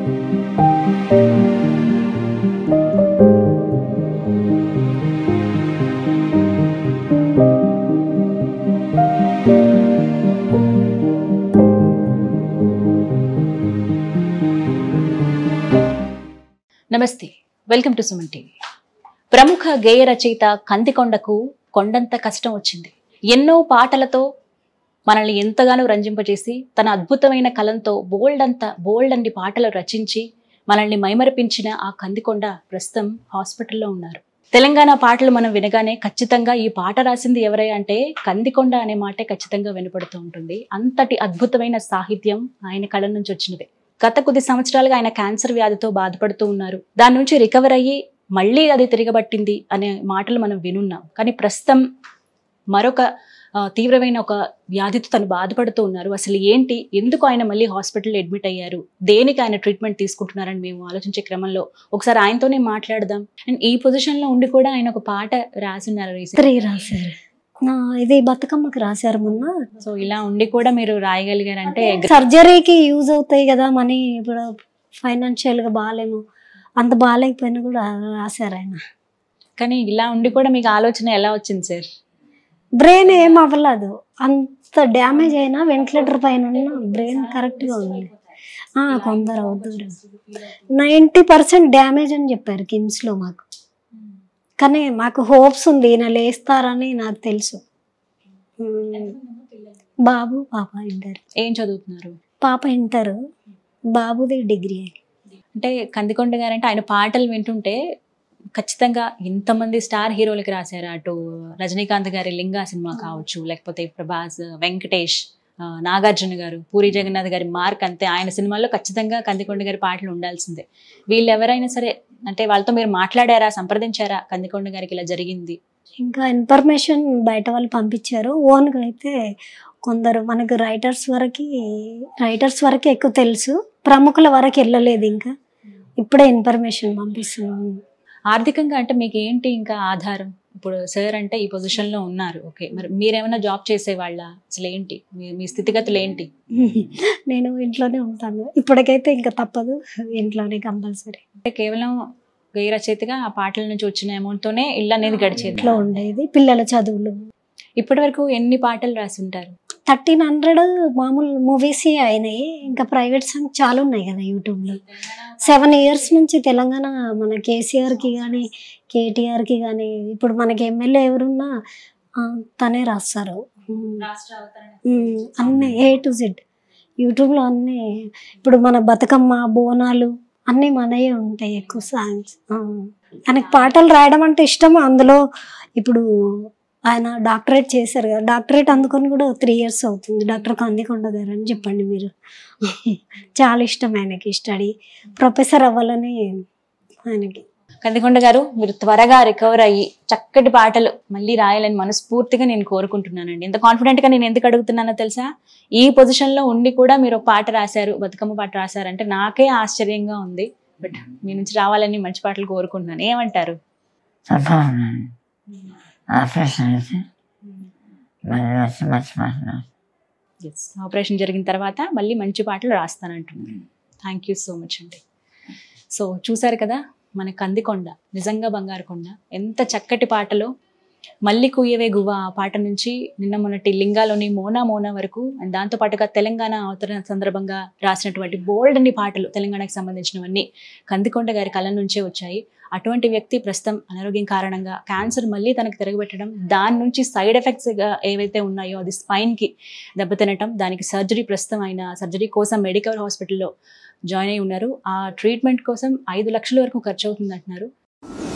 నమస్తే welcome to Suman TV ప్రముఖ గేయ రచయిత కందికొండకు కొండంత కష్టం వచ్చింది ఎన్నో పాటలతో మనల్ని ఎంతగానో రంజింపజేసి తన అద్భుతమైన కలంతో బోల్డ్ అంత బోల్డ్ అన్ని పాటలు రచించి మనల్ని మైమరిపించిన ఆ కందికొండ ప్రస్తుతం హాస్పిటల్లో ఉన్నారు తెలంగాణ పాటలు మనం వినగానే ఖచ్చితంగా ఈ పాట రాసింది ఎవరై అంటే కందికొండ అనే మాటే ఖచ్చితంగా వినపడుతూ ఉంటుంది అంతటి అద్భుతమైన సాహిత్యం ఆయన కళ నుంచి వచ్చినదే గత కొద్ది సంవత్సరాలుగా ఆయన క్యాన్సర్ వ్యాధితో బాధపడుతూ ఉన్నారు దాని నుంచి రికవర్ అయ్యి మళ్ళీ అది తిరగబట్టింది అనే మాటలు మనం వినున్నాం కానీ ప్రస్తుతం మరొక ఆ, తీవ్రమైన ఒక వ్యాధితో తను బాధపడుతూ ఉన్నారు అసలు ఏంటి ఎందుకు ఆయన మళ్ళీ హాస్పిటల్ అడ్మిట్ అయ్యారు దేనికి ఆయన ట్రీట్మెంట్ తీసుకుంటున్నారని మేము ఆలోచించే క్రమంలో ఒకసారి ఆయనతోనే మాట్లాడదాం అండ్ ఈ పొజిషన్ లో ఉండి కూడా ఆయన ఒక పాట రాసున్నారు recent. త్రీ రాశారు ఆ, ఇది బతుకమ్మకి రాశారు మొన్న సో ఇలా ఉండి కూడా మీరు రాయగలిగారంటే సర్జరీకి యూజ్ అవుతాయి కదా మనీ ఇప్పుడు ఫైనాన్షియల్ గా బాగాలేము అంత బాగాలేకపోయినా కూడా రాశారు ఆయన కానీ ఇలా ఉండి కూడా మీకు ఆలోచన ఎలా వచ్చింది సార్ బ్రెయిన్ ఏం అవ్వలేదు అంత డ్యామేజ్ అయినా వెంటిలేటర్ పైన బ్రెయిన్ కరెక్ట్ గా ఉంది ఆ, కొందరు అవుతారు నైంటీ పర్సెంట్ డ్యామేజ్ అని చెప్పారు కిమ్స్ లో మాకు కానీ మాకు హోప్స్ ఉంది ఈయన లేస్తారని నాకు తెలుసు ఉమ్, బాబు పాప ఇద్దరు ఏం చదువుతున్నారు పాప ఇంటర్ బాబుది డిగ్రీ అంటే కందికొండ గారు అంటే ఆయన పాటలు వింటుంటే ఖచ్చితంగా ఇంతమంది స్టార్ హీరోలకి రాశారు అటు రజనీకాంత్ గారి లింగా సినిమా కావచ్చు లేకపోతే ప్రభాస్ వెంకటేష్ ఆ, నాగార్జున గారు పూరి జగన్నాథ్ గారి మార్క్ అంతే ఆయన సినిమాల్లో ఖచ్చితంగా కందికొండ గారి పాటలు ఉండాల్సిందే వీళ్ళు ఎవరైనా సరే అంటే వాళ్ళతో మీరు మాట్లాడారా సంప్రదించారా కందికొండ గారికి ఇలా జరిగింది ఇంకా ఇన్ఫర్మేషన్ బయట వాళ్ళు పంపించారు ఓన్గా అయితే కొందరు మనకు రైటర్స్ వరకు రైటర్స్ వరకు ఎక్కువ తెలుసు ప్రముఖుల వరకు వెళ్ళలేదు ఇంకా ఇప్పుడే ఇన్ఫర్మేషన్ పంపిస్తున్నాం ఆర్థికంగా అంటే మీకు ఏంటి ఇంకా ఆధారం ఇప్పుడు సార్ అంటే ఈ పొజిషన్ లో ఉన్నారు ఓకే మరి మీరేమైనా జాబ్ చేసేవాళ్ళ అసలు ఏంటి మీ- మీ స్థితిగతులు ఏంటి నేను ఇంట్లోనే ఉంటాను ఇప్పటికైతే ఇంకా తప్పదు ఇంట్లోనే కంపల్సరీ అంటే కేవలం గై రచయితగా ఆ పాటల నుంచి వచ్చిన అమౌంట్ తోనే ఇల్లు అనేది గడిచేది ఇంట్లో ఉండేది పిల్లల చదువులు ఇప్పటి వరకు ఎన్ని పాటలు రాసుంటారు థర్టీన్ హండ్రెడ్ మామూలు మూవీస్ అయినాయి ఇంకా ప్రైవేట్ సాంగ్ చాలా ఉన్నాయి కదా యూట్యూబ్లో సెవెన్ ఇయర్స్ నుంచి తెలంగాణ మన కేసీఆర్కి కానీ కేటీఆర్కి కానీ ఇప్పుడు మనకి ఎమ్మెల్యే ఎవరున్నా ఆ, తనే రాస్తారు ఉమ్, ఉమ్, అన్నీ ఏ టు జెడ్ యూట్యూబ్లో అన్నీ ఇప్పుడు మన బతుకమ్మ బోనాలు అన్నీ మనయే ఉంటాయి ఎక్కువ సాంగ్స్ ఆయనకి పాటలు రాయడం అంటే ఇష్టం అందులో ఇప్పుడు ఆయన డాక్టరేట్ చేశారు కదా డాక్టరేట్ అందుకొని కూడా త్రీ ఇయర్స్ అవుతుంది డాక్టర్ కందికొండ గారు అని చెప్పండి మీరు చాలా ఇష్టం ఆయనకి స్టడీ ప్రొఫెసర్ అవ్వాలని ఆయనకి కందికొండ గారు మీరు త్వరగా రికవర్ అయ్యి చక్కటి పాటలు మళ్ళీ రాయాలని మనస్ఫూర్తిగా నేను కోరుకుంటున్నానండి ఇంత కాన్ఫిడెంట్ గా నేను ఎందుకు అడుగుతున్నానో తెలుసా ఈ పొజిషన్ లో ఉండి కూడా మీరు ఒక పాట రాశారు బతుకమ్మ పాట రాశారంటే నాకే ఆశ్చర్యంగా ఉంది బట్ మీ నుంచి రావాలని మంచి పాటలు కోరుకుంటున్నాను ఏమంటారు తప్పకుండా ఆపరేషన్ అయితే మళ్ళీ వచ్చి మర్చిపోతున్నాను ఆపరేషన్ జరిగిన తర్వాత మళ్ళీ మంచి పాటలు రాస్తానంటున్నాను థ్యాంక్ యూ సో మచ్ అండి సో చూసారు కదా మన కందికొండ నిజంగా బంగారు కొండ ఎంత చక్కటి పాటలో మళ్ళీ కుయ్యవే గువ్వ ఆ పాట నుంచి నిన్న మొన్నటి లింగాలోని మోనా మోనా వరకు అండ్ దాంతో పాటుగా తెలంగాణ అవతరణ సందర్భంగా రాసినటువంటి బోల్డ్ అన్ని పాటలు తెలంగాణకు సంబంధించినవన్నీ కందికొండ గారి కళ నుంచే వచ్చాయి అటువంటి వ్యక్తి ప్రస్తుతం అనారోగ్యం కారణంగా క్యాన్సర్ మళ్ళీ తనకు తిరగబెట్టడం దాని నుంచి సైడ్ ఎఫెక్ట్స్ ఏవైతే ఉన్నాయో అది spine కి దెబ్బతినటం దానికి సర్జరీ ప్రస్తుతం ఆయన సర్జరీ కోసం మెడికల్ హాస్పిటల్లో జాయిన్ అయి ఉన్నారు ఆ ట్రీట్మెంట్ కోసం ఐదు లక్షల వరకు ఖర్చు అవుతుంది అంటున్నారు